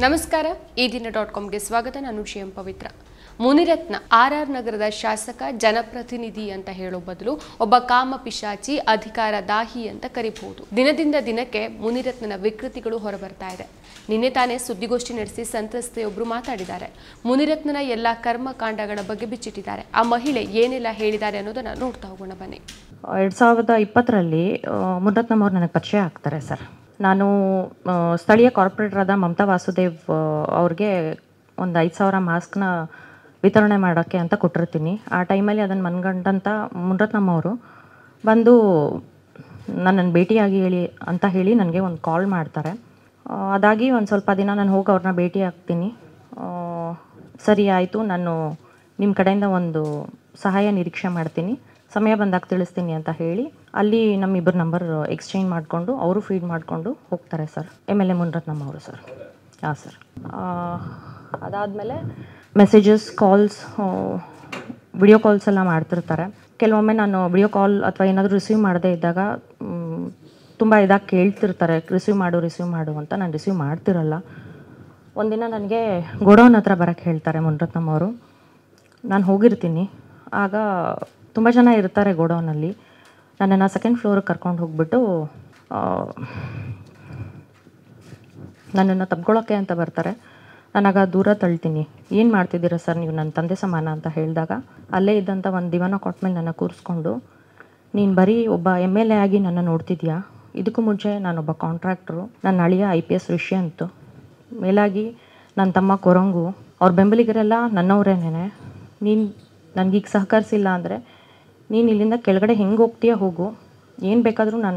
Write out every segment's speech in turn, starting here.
ನಮಸ್ಕಾರ ಈ ದಿನ ಡಾಟ್ ಕಾಮ್ಗೆ ಸ್ವಾಗತ ನಾನು ಶ್ರೀಎಂ ಪವಿತ್ರ ಮುನಿರತ್ನ ಆರ್ ಆರ್ ನಗರದ ಶಾಸಕ ಜನಪ್ರತಿನಿಧಿ ಅಂತ ಹೇಳೋ ಬದಲು ಒಬ್ಬ ಕಾಮ ಪಿಶಾಚಿ ಅಧಿಕಾರ ದಾಹಿ ಅಂತ ಕರಿಬಹುದು ದಿನದಿಂದ ದಿನಕ್ಕೆ ಮುನಿರತ್ನನ ವಿಕೃತಿಗಳು ಹೊರಬರ್ತಾ ಇದೆ ನಿನ್ನೆ ತಾನೇ ಸುದ್ದಿಗೋಷ್ಠಿ ನಡೆಸಿ ಸಂತ್ರಸ್ತೆಯೊಬ್ಬರು ಮಾತಾಡಿದ್ದಾರೆ ಮುನಿರತ್ನನ ಎಲ್ಲ ಕರ್ಮಕಾಂಡಗಳ ಬಗ್ಗೆ ಬಿಚ್ಚಿಟ್ಟಿದ್ದಾರೆ ಆ ಮಹಿಳೆ ಏನೆಲ್ಲ ಹೇಳಿದ್ದಾರೆ ಅನ್ನೋದನ್ನ ನೋಡ್ತಾ ಹೋಗೋಣ ಬನ್ನಿ ಎರಡು ಸಾವಿರದ ಇಪ್ಪತ್ತರಲ್ಲಿ ಮುನ್ನತ್ನಮ್ ಅವ್ರು ನನಗೆ ಪರಿಚಯ ಆಗ್ತಾರೆ ಸರ್ ನಾನು ಆ, ಸ್ಥಳೀಯ ಕಾರ್ಪೊರೇಟರ್ ಆದ ಮಮತಾ ವಾಸುದೇವ್ ಆ, ಅವ್ರಿಗೆ ಒಂದು ಐದು ಸಾವಿರ ಮಾಸ್ಕ್ನ ವಿತರಣೆ ಮಾಡೋಕ್ಕೆ ಅಂತ ಕೊಟ್ಟಿರ್ತೀನಿ ಆ ಟೈಮಲ್ಲಿ ಅದನ್ನು ಮನ್ಗಂಡಂಥ ಮುನ್ರತ್ನಮ್ ಅವರು ಬಂದು ನನ್ನನ್ನು ಭೇಟಿಯಾಗಿ ಹೇಳಿ ಅಂತ ಹೇಳಿ ನನಗೆ ಒಂದು ಕಾಲ್ ಮಾಡ್ತಾರೆ ಆ, ಅದಾಗಿ ಒಂದು ಸ್ವಲ್ಪ ದಿನ ನಾನು ಹೋಗಿ ಅವ್ರನ್ನ ಭೇಟಿ ಆಗ್ತೀನಿ ಆ, ಸರಿ ಆಯಿತು ನಾನು ನಿಮ್ಮ ಕಡೆಯಿಂದ ಒಂದು ಸಹಾಯ ನಿರೀಕ್ಷೆ ಮಾಡ್ತೀನಿ ಸಮಯ ಬಂದಾಗ ತಿಳಿಸ್ತೀನಿ ಅಂತ ಹೇಳಿ ಅಲ್ಲಿ ನಮ್ಮಿಬ್ಬರು ನಂಬರ್ ಎಕ್ಸ್ಚೇಂಜ್ ಮಾಡಿಕೊಂಡು ಅವರು ಫೀಡ್ ಮಾಡಿಕೊಂಡು ಹೋಗ್ತಾರೆ sir M L A Munirathnam ಅವರು ಸರ್ ಹಾಂ ಸರ್ ಅದಾದಮೇಲೆ ಮೆಸೇಜಸ್ ಕಾಲ್ಸ್ ವಿಡಿಯೋ ಕಾಲ್ಸ್ ಎಲ್ಲ ಮಾಡ್ತಿರ್ತಾರೆ ಕೆಲವೊಮ್ಮೆ ನಾನು ವಿಡಿಯೋ ಕಾಲ್ ಅಥವಾ ಏನಾದರೂ ರಿಸೀವ್ ಮಾಡದೇ ಇದ್ದಾಗ ತುಂಬ ಇದಾಗಿ ಕೇಳ್ತಿರ್ತಾರೆ ರಿಸೀವ್ ಮಾಡು ರಿಸೀವ್ ಮಾಡು ಅಂತ ನಾನು ರಿಸೀವ್ ಮಾಡ್ತಿರಲ್ಲ ಒಂದಿನ ನನಗೆ ಗೋಡೌನ್ ಹತ್ರ ಬರೋಕ್ಕೆ ಹೇಳ್ತಾರೆ ಮುನ್ರತ್ನಮ್ ಅವರು ನಾನು ಹೋಗಿರ್ತೀನಿ ಆಗ ತುಂಬ ಜನ ಇರ್ತಾರೆ ಗೋಡೌನಲ್ಲಿ ನನ್ನನ್ನು ಸೆಕೆಂಡ್ ಫ್ಲೋರಿಗೆ ಕರ್ಕೊಂಡು ಹೋಗ್ಬಿಟ್ಟು ಆ, ನನ್ನನ್ನು ತಬ್ಕೊಳ್ಳೋಕ್ಕೆ ಅಂತ ಬರ್ತಾರೆ ನಾನಾಗ ದೂರ ತಳ್ತೀನಿ ಏನು ಮಾಡ್ತಿದ್ದೀರಾ ಸರ್ ನೀವು ನನ್ನ ತಂದೆ ಸಮಾನ ಅಂತ ಹೇಳಿದಾಗ ಅಲ್ಲೇ ಇದ್ದಂಥ ಒಂದು ದಿವಾನ ಕೊಟ್ಮೇಲೆ ನನ್ನ ಕೂರಿಸ್ಕೊಂಡು ನೀನು ಬರೀ ಒಬ್ಬ ಎಮ್ ಎಲ್ ಎ ಆಗಿ ನನ್ನ ನೋಡ್ತಿದ್ಯಾ ಇದಕ್ಕೂ ಮುಂಚೆ ನಾನೊಬ್ಬ ಕಾಂಟ್ರಾಕ್ಟ್ರು ನನ್ನ ಅಳಿಯ ಐ ಪಿ ಎಸ್ ಋಷಿಯಂತು ಮೇಲಾಗಿ ನನ್ನ ತಮ್ಮ ಕೊರಂಗು ಅವ್ರ ಬೆಂಬಲಿಗರೆಲ್ಲ ನನ್ನವರೇನೇನೆ ನೀನು ನನಗೀಗ ಸಹಕರಿಸಿಲ್ಲ ಅಂದರೆ ನೀನು ಇಲ್ಲಿಂದ ಕೆಳಗಡೆ ಹೆಂಗೆ ಹೋಗ್ತೀಯ ಹೋಗು ಏನು ಬೇಕಾದರೂ ನಾನು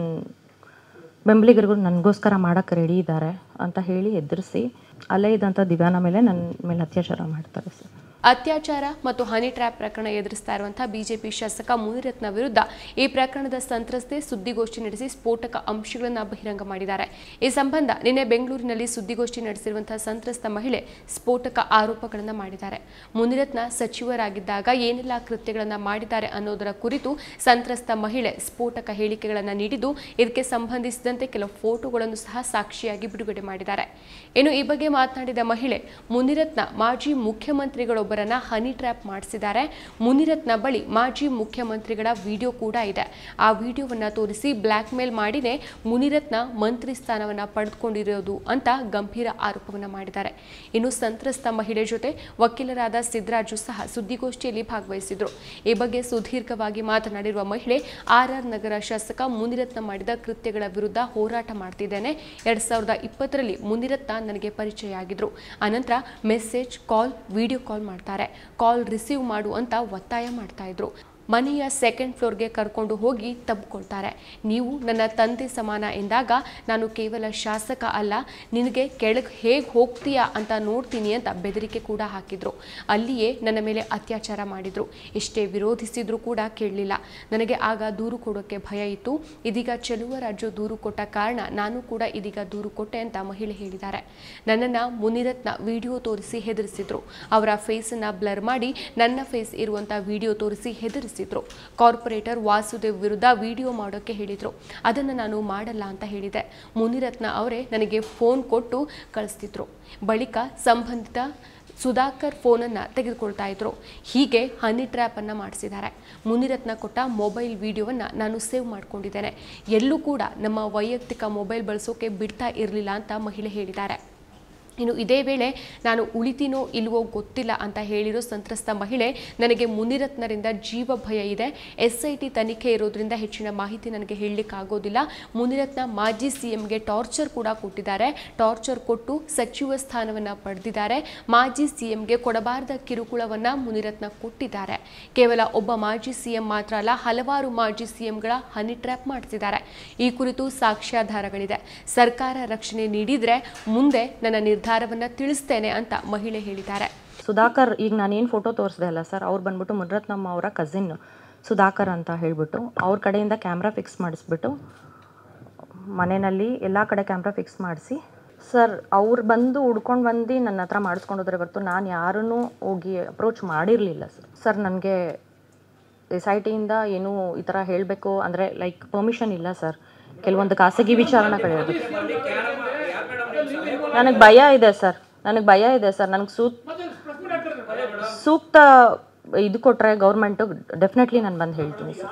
ಬೆಂಬಲಿಗರಿಗೂ ನನಗೋಸ್ಕರ ಮಾಡೋಕ್ಕೆ ರೆಡಿ ಇದ್ದಾರೆ ಅಂತ ಹೇಳಿ ಎದುರಿಸಿ ಅಲ್ಲೇ ಇದ್ದಂಥ ದಿವ್ಯಾನ ಮೇಲೆ ನನ್ನ ಮೇಲೆ ಅತ್ಯಾಚಾರ ಮಾಡ್ತಾರೆ ಸರ್ ಅತ್ಯಾಚಾರ ಮತ್ತು ಹನಿ ಟ್ರ್ಯಾಪ್ ಪ್ರಕರಣ ಎದುರಿಸ್ತಾ ಇರುವಂತಹ ಬಿಜೆಪಿ ಶಾಸಕ ಮುನಿರತ್ನ ವಿರುದ್ಧ ಈ ಪ್ರಕರಣದ ಸಂತ್ರಸ್ತೆ ಸುದ್ದಿಗೋಷ್ಠಿ ನಡೆಸಿ ಸ್ಫೋಟಕ ಅಂಶಗಳನ್ನು ಬಹಿರಂಗ ಮಾಡಿದ್ದಾರೆ ಈ ಸಂಬಂಧ ನಿನ್ನೆ ಬೆಂಗಳೂರಿನಲ್ಲಿ ಸುದ್ದಿಗೋಷ್ಠಿ ನಡೆಸಿರುವಂತಹ ಸಂತ್ರಸ್ತ ಮಹಿಳೆ ಸ್ಫೋಟಕ ಆರೋಪಗಳನ್ನು ಮಾಡಿದ್ದಾರೆ ಮುನಿರತ್ನ ಸಚಿವರಾಗಿದ್ದಾಗ ಏನೆಲ್ಲ ಕೃತ್ಯಗಳನ್ನು ಮಾಡಿದ್ದಾರೆ ಅನ್ನೋದರ ಕುರಿತು ಸಂತ್ರಸ್ತ ಮಹಿಳೆ ಸ್ಫೋಟಕ ಹೇಳಿಕೆಗಳನ್ನು ನೀಡಿದ್ದು ಇದಕ್ಕೆ ಸಂಬಂಧಿಸಿದಂತೆ ಕೆಲವು ಫೋಟೋಗಳನ್ನು ಸಹ ಸಾಕ್ಷಿಯಾಗಿ ಬಿಡುಗಡೆ ಮಾಡಿದ್ದಾರೆ ಇನ್ನು ಈ ಬಗ್ಗೆ ಮಾತನಾಡಿದ ಮಹಿಳೆ ಮುನಿರತ್ನ ಮಾಜಿ ಮುಖ್ಯಮಂತ್ರಿಗಳೊಬ್ಬರನ್ನ ಹನಿ ಟ್ರ್ಯಾಪ್ ಮಾಡಿಸಿದ್ದಾರೆ ಮುನಿರತ್ನ ಬಳಿ ಮಾಜಿ ಮುಖ್ಯಮಂತ್ರಿಗಳ ವಿಡಿಯೋ ಕೂಡ ಇದೆ ಆ ವಿಡಿಯೋವನ್ನ ತೋರಿಸಿ ಬ್ಲ್ಯಾಕ್ ಮೇಲ್ ಮಾಡಿನೇ ಮುನಿರತ್ನ ಮಂತ್ರಿ ಸ್ಥಾನವನ್ನ ಪಡೆದುಕೊಂಡಿರೋದು ಅಂತ ಗಂಭೀರ ಆರೋಪವನ್ನ ಮಾಡಿದ್ದಾರೆ ಇನ್ನು ಸಂತ್ರಸ್ತ ಮಹಿಳೆ ಜೊತೆ ವಕೀಲರಾದ ಸಿದ್ದರಾಜು ಸಹ ಸುದ್ದಿಗೋಷ್ಠಿಯಲ್ಲಿ ಭಾಗವಹಿಸಿದ್ರು ಈ ಬಗ್ಗೆ ಸುದೀರ್ಘವಾಗಿ ಮಾತನಾಡಿರುವ ಮಹಿಳೆ ಆರ್ ಆರ್ ನಗರ ಶಾಸಕ ಮುನಿರತ್ನ ಮಾಡಿದ ಕೃತ್ಯಗಳ ವಿರುದ್ಧ ಹೋರಾಟ ಮಾಡ್ತಿದ್ದೇನೆ ಎರಡ್ ಸಾವಿರದ ಇಪ್ಪತ್ತರಲ್ಲಿ ಮುನಿರತ್ನ ನನಗೆ ಪರಿಚಯ ಆಗಿದ್ರು ಅನಂತರ ಮೆಸೇಜ್ ಕಾಲ್ ವಿಡಿಯೋ ಕಾಲ್ ಮಾಡ್ತಾರೆ ಕಾಲ್ ರಿಸೀವ್ ಮಾಡು ಅಂತ ಒತ್ತಾಯ ಮಾಡ್ತಾ ಇದ್ರು ಮನೆಯ ಸೆಕೆಂಡ್ ಫ್ಲೋರ್ಗೆ ಕರ್ಕೊಂಡು ಹೋಗಿ ತಬ್ಕೊಳ್ತಾರೆ ನೀವು ನನ್ನ ತಂದೆ ಸಮಾನ ಎಂದಾಗ ನಾನು ಕೇವಲ ಶಾಸಕ ಅಲ್ಲ ನಿನಗೆ ಕೆಳಗೆ ಹೇಗೆ ಹೋಗ್ತೀಯಾ ಅಂತ ನೋಡ್ತೀನಿ ಅಂತ ಬೆದರಿಕೆ ಕೂಡ ಹಾಕಿದ್ರು ಅಲ್ಲಿಯೇ ನನ್ನ ಮೇಲೆ ಅತ್ಯಾಚಾರ ಮಾಡಿದ್ರು ಎಷ್ಟೇ ವಿರೋಧಿಸಿದ್ರು ಕೂಡ ಕೇಳಲಿಲ್ಲ ನನಗೆ ಆಗ ದೂರು ಕೊಡೋಕ್ಕೆ ಭಯ ಇತ್ತು ಇದೀಗ ಚೆಲುವರಾಜು ದೂರು ಕೊಟ್ಟ ಕಾರಣ ನಾನು ಕೂಡ ಇದೀಗ ದೂರು ಕೊಟ್ಟೆ ಅಂತ ಮಹಿಳೆ ಹೇಳಿದ್ದಾರೆ ನನ್ನನ್ನು ಮುನಿರತ್ನ ವಿಡಿಯೋ ತೋರಿಸಿ ಹೆದರಿಸಿದ್ರು ಅವರ ಫೇಸನ್ನು ಬ್ಲರ್ ಮಾಡಿ ನನ್ನ ಫೇಸ್ ಇರುವಂಥ ವಿಡಿಯೋ ತೋರಿಸಿ ಹೆದರಿಸಿದ್ರು ಕಾರ್ಪೊರೇಟರ್ ವಾಸುದೇವ್ ವಿರುದ್ಧ ವಿಡಿಯೋ ಮಾಡೋಕ್ಕೆ ಹೇಳಿದ್ರು ಅದನ್ನು ನಾನು ಮಾಡಲ್ಲ ಅಂತ ಹೇಳಿದೆ ಮುನಿರತ್ನ ಅವರೇ ನನಗೆ ಫೋನ್ ಕೊಟ್ಟು ಕಳಿಸ್ತಿದ್ರು ಬಳಿಕ ಸಂಬಂಧಿತ ಸುಧಾಕರ್ ಫೋನನ್ನು ತೆಗೆದುಕೊಳ್ತಾ ಇದ್ರು ಹೀಗೆ ಹನಿ ಟ್ರ್ಯಾಪನ್ನು ಮಾಡಿಸಿದ್ದಾರೆ ಮುನಿರತ್ನ ಕೊಟ್ಟ ಮೊಬೈಲ್ ವಿಡಿಯೋವನ್ನು ನಾನು ಸೇವ್ ಮಾಡ್ಕೊಂಡಿದ್ದೇನೆ ಎಲ್ಲೂ ಕೂಡ ನಮ್ಮ ವೈಯಕ್ತಿಕ ಮೊಬೈಲ್ ಬಳಸೋಕೆ ಬಿಡ್ತಾ ಇರಲಿಲ್ಲ ಅಂತ ಮಹಿಳೆ ಹೇಳಿದ್ದಾರೆ ಇನ್ನು ಇದೇ ವೇಳೆ ನಾನು ಉಳಿತೀನೋ ಇಲ್ವೋ ಗೊತ್ತಿಲ್ಲ ಅಂತ ಹೇಳಿರೋ ಸಂತ್ರಸ್ತ ಮಹಿಳೆ ನನಗೆ ಮುನಿರತ್ನರಿಂದ ಜೀವ ಭಯ ಇದೆ ಎಸ್ ಐ ಟಿ ತನಿಖೆ ಇರೋದ್ರಿಂದ ಹೆಚ್ಚಿನ ಮಾಹಿತಿ ನನಗೆ ಹೇಳಲಿಕ್ಕಾಗೋದಿಲ್ಲ ಮುನಿರತ್ನ ಮಾಜಿ ಸಿಎಂಗೆ ಟಾರ್ಚರ್ ಕೂಡ ಕೊಟ್ಟಿದ್ದಾರೆ ಟಾರ್ಚರ್ ಕೊಟ್ಟು ಸಚಿವ ಸ್ಥಾನವನ್ನು ಪಡೆದಿದ್ದಾರೆ ಮಾಜಿ ಸಿಎಂಗೆ ಕೊಡಬಾರದ ಕಿರುಕುಳವನ್ನು ಮುನಿರತ್ನ ಕೊಟ್ಟಿದ್ದಾರೆ ಕೇವಲ ಒಬ್ಬ ಮಾಜಿ ಸಿಎಂ ಮಾತ್ರ ಅಲ್ಲ ಹಲವಾರು ಮಾಜಿ ಸಿಎಂಗಳ ಹನಿ ಟ್ರ್ಯಾಪ್ ಮಾಡಿಸಿದ್ದಾರೆ ಈ ಕುರಿತು ಸಾಕ್ಷ್ಯಾಧಾರಗಳಿದೆ ಸರ್ಕಾರ ರಕ್ಷಣೆ ನೀಡಿದ್ರೆ ಮುಂದೆ ನನ್ನ ನಿರ್ಧಾರವನ್ನು ತಿಳಿಸ್ತೇನೆ ಅಂತ ಮಹಿಳೆ ಹೇಳಿದ್ದಾರೆ ಸುಧಾಕರ್ ಈಗ ನಾನೇನು ಫೋಟೋ ತೋರಿಸ್ದೆ ಅಲ್ಲ ಸರ್ ಅವ್ರು ಬಂದ್ಬಿಟ್ಟು ಮುನ್ರತ್ನಮ್ಮ ಅವರ ಕಸಿನ್ ಸುಧಾಕರ್ ಅಂತ ಹೇಳಿಬಿಟ್ಟು ಅವ್ರ ಕಡೆಯಿಂದ ಕ್ಯಾಮ್ರಾ ಫಿಕ್ಸ್ ಮಾಡಿಸ್ಬಿಟ್ಟು ಮನೆಯಲ್ಲಿ ಎಲ್ಲ ಕಡೆ ಕ್ಯಾಮ್ರಾ ಫಿಕ್ಸ್ ಮಾಡಿಸಿ ಸರ್ ಅವ್ರು ಬಂದು ಹುಡ್ಕೊಂಡು ಬಂದು ನನ್ನ ಹತ್ರ ಮಾಡಿಸ್ಕೊಂಡೋದ್ರೆ ಹೊರತು ನಾನು ಯಾರನ್ನೂ ಹೋಗಿ ಅಪ್ರೋಚ್ ಮಾಡಿರಲಿಲ್ಲ ಸರ್ ಸರ್ ನನಗೆ ಎಸ್ ಐ ಟಿಯಿಂದ ಏನೂ ಈ ಥರ ಹೇಳಬೇಕು ಅಂದರೆ ಲೈಕ್ ಪರ್ಮಿಷನ್ ಇಲ್ಲ ಸರ್ ಕೆಲವೊಂದು ಖಾಸಗಿ ವಿಚಾರಣೆಗಳಿರೋದು ನನಗೆ ಭಯ ಇದೆ ಸರ್ ನನಗೆ ಭಯ ಇದೆ ಸರ್ ನನಗೆ ಸೂಕ್ ಸೂಕ್ತ ಇದು ಕೊಟ್ಟರೆ ಗೌರ್ಮೆಂಟು ಡೆಫಿನೆಟ್ಲಿ ನಾನು ಬಂದು ಹೇಳ್ತೀನಿ ಸರ್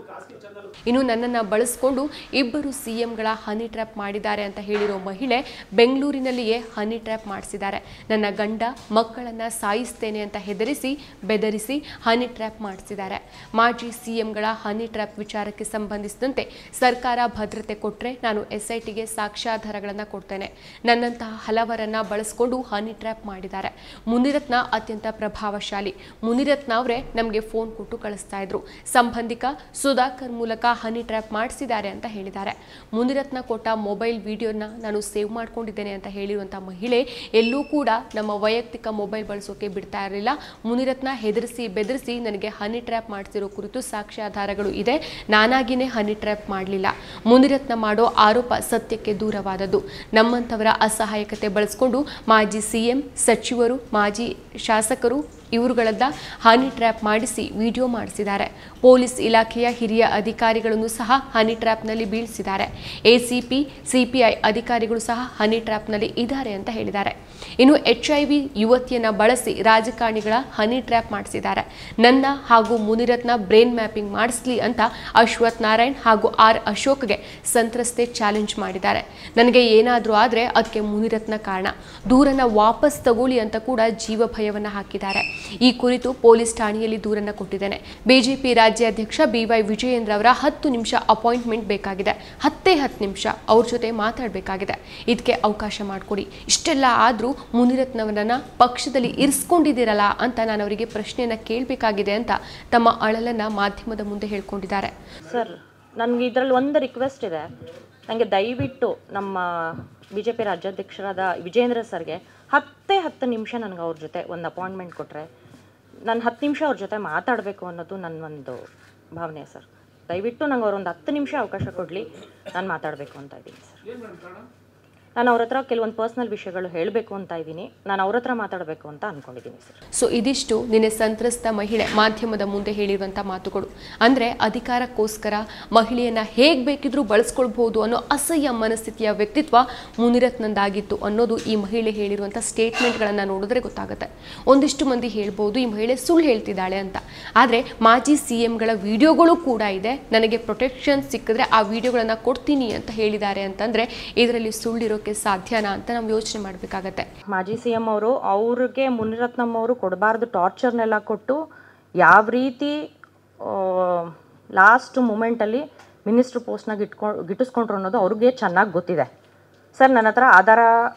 ಇನ್ನು ನನ್ನನ್ನು ಬಳಸಿಕೊಂಡು ಇಬ್ಬರು ಸಿಎಂಗಳ ಹನಿ ಟ್ರ್ಯಾಪ್ ಮಾಡಿದ್ದಾರೆ ಅಂತ ಹೇಳಿರೋ ಮಹಿಳೆ ಬೆಂಗಳೂರಿನಲ್ಲಿಯೇ ಹನಿ ಟ್ರ್ಯಾಪ್ ಮಾಡಿಸಿದ್ದಾರೆ ನನ್ನ ಗಂಡ ಮಕ್ಕಳನ್ನ ಸಾಯಿಸ್ತೇನೆ ಅಂತ ಹೆದರಿಸಿ ಬೆದರಿಸಿ ಹನಿ ಟ್ರ್ಯಾಪ್ ಮಾಡಿಸಿದ್ದಾರೆ ಮಾಜಿ ಸಿಎಂಗಳ ಹನಿ ಟ್ರ್ಯಾಪ್ ವಿಚಾರಕ್ಕೆ ಸಂಬಂಧಿಸಿದಂತೆ ಸರ್ಕಾರ ಭದ್ರತೆ ಕೊಟ್ಟರೆ ನಾನು ಎಸ್ಐಟಿಗೆ ಸಾಕ್ಷ್ಯಾಧಾರಗಳನ್ನು ಕೊಡ್ತೇನೆ ನನ್ನಂತಹ ಹಲವರನ್ನ ಬಳಸಿಕೊಂಡು ಹನಿ ಟ್ರ್ಯಾಪ್ ಮಾಡಿದ್ದಾರೆ ಮುನಿರತ್ನ ಅತ್ಯಂತ ಪ್ರಭಾವಶಾಲಿ ಮುನಿರತ್ನ ಅವರೇ ನಮಗೆ ಫೋನ್ ಕೊಟ್ಟು ಕಳಿಸ್ತಾ ಇದ್ರು ಸಂಬಂಧಿಕ ಸುಧಾಕರ್ ಮೂಲಕ ಹನಿ ಟ್ರ್ಯಾಪ್ ಮಾಡಿಸಿದ್ದಾರೆ ಅಂತ ಹೇಳಿದ್ದಾರೆ ಮುನಿರತ್ನ ಕೊಟ್ಟ ಮೊಬೈಲ್ ವಿಡಿಯೋನ ನಾನು ಸೇವ್ ಮಾಡ್ಕೊಂಡಿದ್ದೇನೆ ಅಂತ ಹೇಳಿರುವಂಥ ಮಹಿಳೆ ಎಲ್ಲೂ ಕೂಡ ನಮ್ಮ ವೈಯಕ್ತಿಕ ಮೊಬೈಲ್ ಬಳಸೋಕೆ ಬಿಡ್ತಾ ಇರಲಿಲ್ಲ ಮುನಿರತ್ನ ಹೆದರಿಸಿ ಬೆದರಿಸಿ ನನಗೆ ಹನಿ ಟ್ರ್ಯಾಪ್ ಮಾಡಿಸಿರೋ ಕುರಿತು ಸಾಕ್ಷ್ಯಾಧಾರಗಳು ಇದೆ ನಾನಾಗಿನೇ ಹನಿ ಟ್ರ್ಯಾಪ್ ಮಾಡಲಿಲ್ಲ ಮುನಿರತ್ನ ಮಾಡೋ ಆರೋಪ ಸತ್ಯಕ್ಕೆ ದೂರವಾದದ್ದು ನಮ್ಮಂಥವರ ಅಸಹಾಯಕತೆ ಬಳಸಿಕೊಂಡು ಮಾಜಿ ಸಿಎಂ ಸಚಿವರು ಮಾಜಿ ಶಾಸಕರು ಇವರುಗಳನ್ನ ಹನಿ ಟ್ರ್ಯಾಪ್ ಮಾಡಿಸಿ ವಿಡಿಯೋ ಮಾಡಿಸಿದ್ದಾರೆ ಪೊಲೀಸ್ ಇಲಾಖೆಯ ಹಿರಿಯ ಅಧಿಕಾರಿಗಳನ್ನು ಸಹ ಹನಿ ಟ್ರ್ಯಾಪ್ನಲ್ಲಿ ಬೀಳಿಸಿದ್ದಾರೆ ಎಸಿಪಿ ಸಿಪಿಐ ಅಧಿಕಾರಿಗಳು ಸಹ ಹನಿ ಟ್ರ್ಯಾಪ್ನಲ್ಲಿ ಇದ್ದಾರೆ ಅಂತ ಹೇಳಿದ್ದಾರೆ ಇನ್ನು ಎಚ್ ಐ ವಿ ಯುವತಿಯನ್ನ ಬಳಸಿ ರಾಜಕಾರಣಿಗಳ ಹನಿ ಟ್ರ್ಯಾಪ್ ಮಾಡಿಸಿದ್ದಾರೆ ನನ್ನ ಹಾಗೂ ಮುನಿರತ್ನ ಬ್ರೈನ್ ಮ್ಯಾಪಿಂಗ್ ಮಾಡಿಸ್ಲಿ ಅಂತ ಅಶ್ವಥ್ ನಾರಾಯಣ್ ಹಾಗೂ ಆರ್ ಅಶೋಕ್ಗೆ ಸಂತ್ರಸ್ತೆ ಚಾಲೆಂಜ್ ಮಾಡಿದ್ದಾರೆ ನನಗೆ ಏನಾದರೂ ಆದರೆ ಅದಕ್ಕೆ ಮುನಿರತ್ನ ಕಾರಣ ದೂರನ್ನ ವಾಪಸ್ ತಗೊಳ್ಳಿ ಅಂತ ಕೂಡ ಜೀವ ಭಯವನ್ನ ಹಾಕಿದ್ದಾರೆ ಈ ಕುರಿತು ಪೊಲೀಸ್ ಠಾಣೆಯಲ್ಲಿ ದೂರನ್ನ ಕೊಟ್ಟಿದ್ದೇನೆ ಬಿಜೆಪಿ ರಾಜ್ಯಾಧ್ಯಕ್ಷ ಬಿವೈ ವಿಜಯೇಂದ್ರ ಅವರ ಹತ್ತು ನಿಮಿಷ ಅಪಾಯಿಂಟ್ಮೆಂಟ್ ಬೇಕಾಗಿದೆ ಹತ್ತೇ ಹತ್ತು ನಿಮಿಷ ಅವ್ರ ಜೊತೆ ಮಾತಾಡಬೇಕಾಗಿದೆ ಇದಕ್ಕೆ ಅವಕಾಶ ಮಾಡಿಕೊಡಿ ಇಷ್ಟೆಲ್ಲ ಆದರೂ ಮುನಿರತ್ನವರನ್ನ ಪಕ್ಷದಲ್ಲಿ ಇರಿಸ್ಕೊಂಡಿದ್ದೀರಲ್ಲ ಅಂತ ನಾನು ಅವರಿಗೆ ಪ್ರಶ್ನೆಯನ್ನ ಕೇಳಬೇಕಾಗಿದೆ ಅಂತ ತಮ್ಮ ಅಳಲನ್ನ ಮಾಧ್ಯಮದ ಮುಂದೆ ಹೇಳ್ಕೊಂಡಿದ್ದಾರೆ ಸರ್ ನನಗೆ ಇದರಲ್ಲಿ ಒಂದು ರಿಕ್ವೆಸ್ಟ್ ಇದೆ ನನಗೆ ದಯವಿಟ್ಟು ನಮ್ಮ ಬಿ ಜೆ ಪಿ ರಾಜ್ಯಾಧ್ಯಕ್ಷರಾದ ವಿಜೇಂದ್ರ ಸರ್ಗೆ ಹತ್ತೇ ಹತ್ತು ನಿಮಿಷ ನನಗೆ ಅವ್ರ ಜೊತೆ ಒಂದು ಅಪಾಯಿಂಟ್ಮೆಂಟ್ ಕೊಟ್ಟರೆ ನಾನು ಹತ್ತು ನಿಮಿಷ ಅವ್ರ ಜೊತೆ ಮಾತಾಡಬೇಕು ಅನ್ನೋದು ನನ್ನ ಒಂದು ಭಾವನೆ ಸರ್ ದಯವಿಟ್ಟು ನಂಗೆ ಅವ್ರೊಂದು ಹತ್ತು ನಿಮಿಷ ಅವಕಾಶ ಕೊಡಲಿ ನಾನು ಮಾತಾಡಬೇಕು ಅಂತ ಇದ್ದೀನಿ ಸರ್ ನಾನು ಅವ್ರ ಹತ್ರ ಕೆಲವೊಂದು ಪರ್ಸ್ನಲ್ ವಿಷಯಗಳು ಹೇಳಬೇಕು ಅಂತ ಇದ್ದೀನಿ ನಾನು ಅವ್ರ ಹತ್ರ ಮಾತಾಡಬೇಕು ಅಂತ ಅಂದ್ಕೊಂಡಿದ್ದೀನಿ ಸರ್ ಸೊ ಇದಿಷ್ಟು ನಿನ್ನೆ ಸಂತ್ರಸ್ತ ಮಹಿಳೆ ಮಾಧ್ಯಮದ ಮುಂದೆ ಹೇಳಿರುವಂಥ ಮಾತುಗಳು ಅಂದರೆ ಅಧಿಕಾರಕ್ಕೋಸ್ಕರ ಮಹಿಳೆಯನ್ನ ಹೇಗೆ ಬೇಕಿದ್ರೂ ಬಳಸ್ಕೊಳ್ಬಹುದು ಅನ್ನೋ ಅಸಹ್ಯ ಮನಸ್ಥಿತಿಯ ವ್ಯಕ್ತಿತ್ವ ಮುನಿರತ್ನಂದಾಗಿತ್ತು ಅನ್ನೋದು ಈ ಮಹಿಳೆ ಹೇಳಿರುವಂಥ ಸ್ಟೇಟ್ಮೆಂಟ್ಗಳನ್ನು ನೋಡಿದ್ರೆ ಗೊತ್ತಾಗುತ್ತೆ ಒಂದಿಷ್ಟು ಮಂದಿ ಹೇಳ್ಬೋದು ಈ ಮಹಿಳೆ ಸುಳ್ಳು ಹೇಳ್ತಿದ್ದಾಳೆ ಅಂತ ಆದರೆ ಮಾಜಿ ಸಿ ಎಂಗಳ ವಿಡಿಯೋಗಳು ಕೂಡ ಇದೆ ನನಗೆ ಪ್ರೊಟೆಕ್ಷನ್ ಸಿಕ್ಕಿದ್ರೆ ಆ ವಿಡಿಯೋಗಳನ್ನು ಕೊಡ್ತೀನಿ ಅಂತ ಹೇಳಿದ್ದಾರೆ ಅಂತಂದರೆ ಇದರಲ್ಲಿ ಸುಳ್ಳಿರೋಕ್ಕೆ ಸಾಧ್ಯನಾ ಅಂತ ನಾವು ಯೋಚನೆ ಮಾಡಬೇಕಾಗತ್ತೆ ಮಾಜಿ ಸಿ ಎಮ್ ಅವರು ಅವ್ರಿಗೆ ಮುನಿರತ್ನಮ್ ಅವರು ಕೊಡಬಾರ್ದು ಟಾರ್ಚರ್ನೆಲ್ಲ ಕೊಟ್ಟು ಯಾವ ರೀತಿ ಲಾಸ್ಟ್ ಮೂಮೆಂಟಲ್ಲಿ ಮಿನಿಸ್ಟ್ರ್ ಪೋಸ್ಟ್ನಾಗ ಇಟ್ಕೊಂಡು ಗಿಟ್ಟಿಸ್ಕೊಂಡ್ರು ಅನ್ನೋದು ಅವ್ರಿಗೆ ಚೆನ್ನಾಗಿ ಗೊತ್ತಿದೆ ಸರ್ ನನ್ನ ಹತ್ರ ಆಧಾರ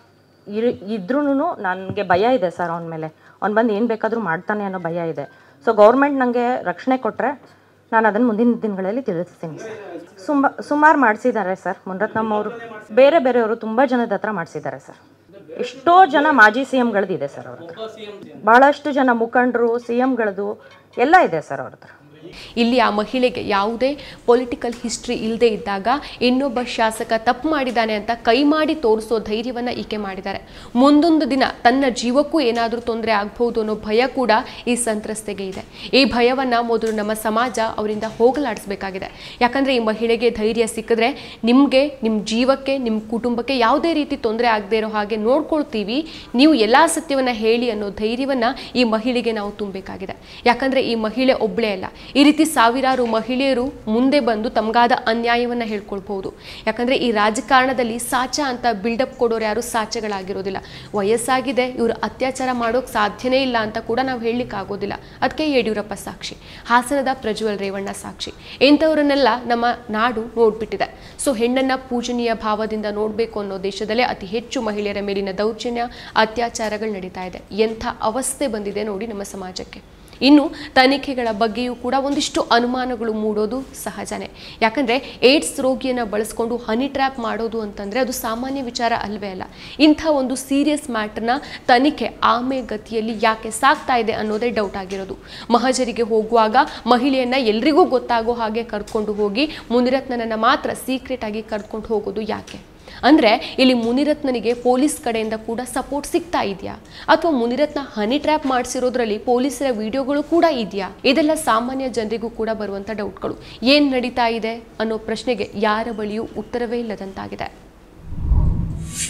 ಇರ್ ಇದ್ರೂ ನನಗೆ ಭಯ ಇದೆ ಸರ್ ಅವನ ಮೇಲೆ ಅವ್ನು ಬಂದು ಏನು ಬೇಕಾದರೂ ಮಾಡ್ತಾನೆ ಅನ್ನೋ ಭಯ ಇದೆ ಸೊ ಗೌರ್ಮೆಂಟ್ ನನಗೆ ರಕ್ಷಣೆ ಕೊಟ್ಟರೆ ನಾನು ಅದನ್ನು ಮುಂದಿನ ದಿನಗಳಲ್ಲಿ ತಿಳಿಸ್ತೀನಿ ಸರ್ ಸುಂಬ ಸುಮಾರು ಮಾಡಿಸಿದ್ದಾರೆ ಸರ್ ಮುನಿರತ್ನಮ್ ಅವರು ಬೇರೆ ಬೇರೆಯವರು ತುಂಬ ಜನದ ಹತ್ರ ಮಾಡಿಸಿದ್ದಾರೆ ಸರ್ ಎಷ್ಟೋ ಜನ ಮಾಜಿ ಸಿ ಎಮ್ಗಳದ್ದು ಸರ್ ಅವ್ರ ಹತ್ರ ಭಾಳಷ್ಟು ಜನ ಮುಖಂಡರು ಸಿ ಎಮ್ಗಳದ್ದು ಎಲ್ಲ ಇದೆ ಸರ್ ಅವ್ರ ಹತ್ರ ಇಲ್ಲಿ ಆ ಮಹಿಳೆಗೆ ಯಾವುದೇ ಪೊಲಿಟಿಕಲ್ ಹಿಸ್ಟ್ರಿ ಇಲ್ಲದೆ ಇದ್ದಾಗ ಇನ್ನೊಬ್ಬ ಶಾಸಕ ತಪ್ಪು ಮಾಡಿದ್ದಾನೆ ಅಂತ ಕೈ ಮಾಡಿ ತೋರಿಸೋ ಧೈರ್ಯವನ್ನ ಈಕೆ ಮಾಡಿದ್ದಾರೆ ಮುಂದೊಂದು ದಿನ ತನ್ನ ಜೀವಕ್ಕೂ ಏನಾದರೂ ತೊಂದರೆ ಆಗ್ಬಹುದು ಅನ್ನೋ ಭಯ ಕೂಡ ಈ ಸಂತ್ರಸ್ತೆಗೆ ಇದೆ ಈ ಭಯವನ್ನ ಮೊದಲು ನಮ್ಮ ಸಮಾಜ ಅವರಿಂದ ಹೋಗಲಾಡಿಸ್ಬೇಕಾಗಿದೆ ಯಾಕಂದ್ರೆ ಈ ಮಹಿಳೆಗೆ ಧೈರ್ಯ ಸಿಕ್ಕಿದ್ರೆ ನಿಮಗೆ ನಿಮ್ಮ ಜೀವಕ್ಕೆ ನಿಮ್ಮ ಕುಟುಂಬಕ್ಕೆ ಯಾವುದೇ ರೀತಿ ತೊಂದರೆ ಆಗದೆ ಇರೋ ಹಾಗೆ ನೋಡ್ಕೊಳ್ತೀವಿ ನೀವು ಎಲ್ಲಾ ಸತ್ಯವನ್ನ ಹೇಳಿ ಅನ್ನೋ ಧೈರ್ಯವನ್ನ ಈ ಮಹಿಳೆಗೆ ನಾವು ತುಂಬಬೇಕಾಗಿದೆ ಯಾಕಂದ್ರೆ ಈ ಮಹಿಳೆ ಒಬ್ಬಳೇ ಅಲ್ಲ ಈ ರೀತಿ ಸಾವಿರಾರು ಮಹಿಳೆಯರು ಮುಂದೆ ಬಂದು ತಮಗಾದ ಅನ್ಯಾಯವನ್ನ ಹೇಳ್ಕೊಳ್ಬಹುದು ಯಾಕಂದ್ರೆ ಈ ರಾಜಕಾರಣದಲ್ಲಿ ಸಾಚ ಅಂತ ಬಿಲ್ಡಪ್ ಕೊಡೋರು ಯಾರು ಸಾಚಗಳಾಗಿರೋದಿಲ್ಲ ವಯಸ್ಸಾಗಿದೆ ಇವರು ಅತ್ಯಾಚಾರ ಮಾಡೋಕ್ ಸಾಧ್ಯನೇ ಇಲ್ಲ ಅಂತ ಕೂಡ ನಾವು ಹೇಳಲಿಕ್ಕೆ ಆಗೋದಿಲ್ಲ ಅದಕ್ಕೆ ಯಡಿಯೂರಪ್ಪ ಸಾಕ್ಷಿ ಹಾಸನದ ಪ್ರಜ್ವಲ್ ರೇವಣ್ಣ ಸಾಕ್ಷಿ ಇಂಥವರನ್ನೆಲ್ಲ ನಮ್ಮ ನಾಡು ನೋಡ್ಬಿಟ್ಟಿದೆ ಸೊ ಹೆಣ್ಣನ್ನ ಪೂಜನೀಯ ಭಾವದಿಂದ ನೋಡಬೇಕು ಅನ್ನೋ ದೇಶದಲ್ಲೇ ಅತಿ ಹೆಚ್ಚು ಮಹಿಳೆಯರ ಮೇಲಿನ ದೌರ್ಜನ್ಯ ಅತ್ಯಾಚಾರಗಳು ನಡೀತಾ ಇದೆ ಎಂಥ ಅವಸ್ಥೆ ಬಂದಿದೆ ನೋಡಿ ನಮ್ಮ ಸಮಾಜಕ್ಕೆ ಇನ್ನು ತನಿಖೆಗಳ ಬಗ್ಗೆಯೂ ಕೂಡ ಒಂದಿಷ್ಟು ಅನುಮಾನಗಳು ಮೂಡೋದು ಸಹಜನೇ ಯಾಕಂದ್ರೆ ಏಡ್ಸ್ ರೋಗಿಯನ್ನ ಬಳಸ್ಕೊಂಡು ಹನಿ ಟ್ರ್ಯಾಪ್ ಮಾಡೋದು ಅಂತಂದ್ರೆ ಅದು ಸಾಮಾನ್ಯ ವಿಚಾರ ಅಲ್ವೇ ಅಲ್ಲ ಇಂಥ ಒಂದು ಸೀರಿಯಸ್ ಮ್ಯಾಟರ್ನ ತನಿಖೆ ಆಮೆ ಗತಿಯಲ್ಲಿ ಯಾಕೆ ಸಾಕ್ತಾ ಇದೆ ಅನ್ನೋದೇ ಡೌಟ್ ಆಗಿರೋದು ಮಹಜರಿಗೆ ಹೋಗುವಾಗ ಮಹಿಳೆಯನ್ನ ಎಲ್ರಿಗೂ ಗೊತ್ತಾಗೋ ಹಾಗೆ ಕರ್ಕೊಂಡು ಹೋಗಿ ಮುನಿರತ್ನನನ್ನ ಮಾತ್ರ ಸೀಕ್ರೆಟ್ ಆಗಿ ಕರ್ಕೊಂಡು ಹೋಗೋದು ಯಾಕೆ ಅಂದ್ರೆ ಇಲ್ಲಿ ಮುನಿರತ್ನನಿಗೆ ಪೊಲೀಸ್ ಕಡೆಯಿಂದ ಕೂಡ ಸಪೋರ್ಟ್ ಸಿಗ್ತಾ ಇದೆಯಾ ಅಥವಾ ಮುನಿರತ್ನ ಹನಿ ಟ್ರ್ಯಾಪ್ ಮಾಡಿಸಿರೋದ್ರಲ್ಲಿ ಪೊಲೀಸರ ವಿಡಿಯೋಗಳು ಕೂಡ ಇದೆಯಾ ಇದೆಲ್ಲ ಸಾಮಾನ್ಯ ಜನರಿಗೂ ಕೂಡ ಬರುವಂತ ಡೌಟ್ಗಳು ಏನ್ ನಡೀತಾ ಇದೆ ಅನ್ನೋ ಪ್ರಶ್ನೆಗೆ ಯಾರ ಬಳಿಯೂ ಉತ್ತರವೇ ಇಲ್ಲದಂತಾಗಿದೆ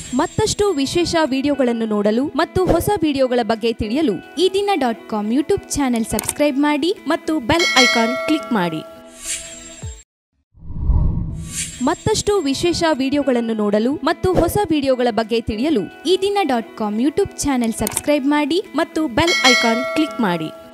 ಮತ್ತಷ್ಟು ವಿಶೇಷ ವಿಡಿಯೋಗಳನ್ನು ನೋಡಲು ಮತ್ತು ಹೊಸ ವಿಡಿಯೋಗಳ ಬಗ್ಗೆ ತಿಳಿಯಲು ಈ ದಿನ dot com YouTube channel subscribe ಮಾಡಿ ಮತ್ತು ಬೆಲ್ ಐಕಾನ್ ಕ್ಲಿಕ್ ಮಾಡಿ ಮತ್ತಷ್ಟು ವಿಶೇಷ ವಿಡಿಯೋಗಳನ್ನು ನೋಡಲು ಮತ್ತು ಹೊಸ ವಿಡಿಯೋಗಳ ಬಗ್ಗೆ ತಿಳಿಯಲು ಈ ದಿನ dot com YouTube channel subscribe ಮಾಡಿ ಮತ್ತು ಬೆಲ್ ಐಕಾನ್ ಕ್ಲಿಕ್ ಮಾಡಿ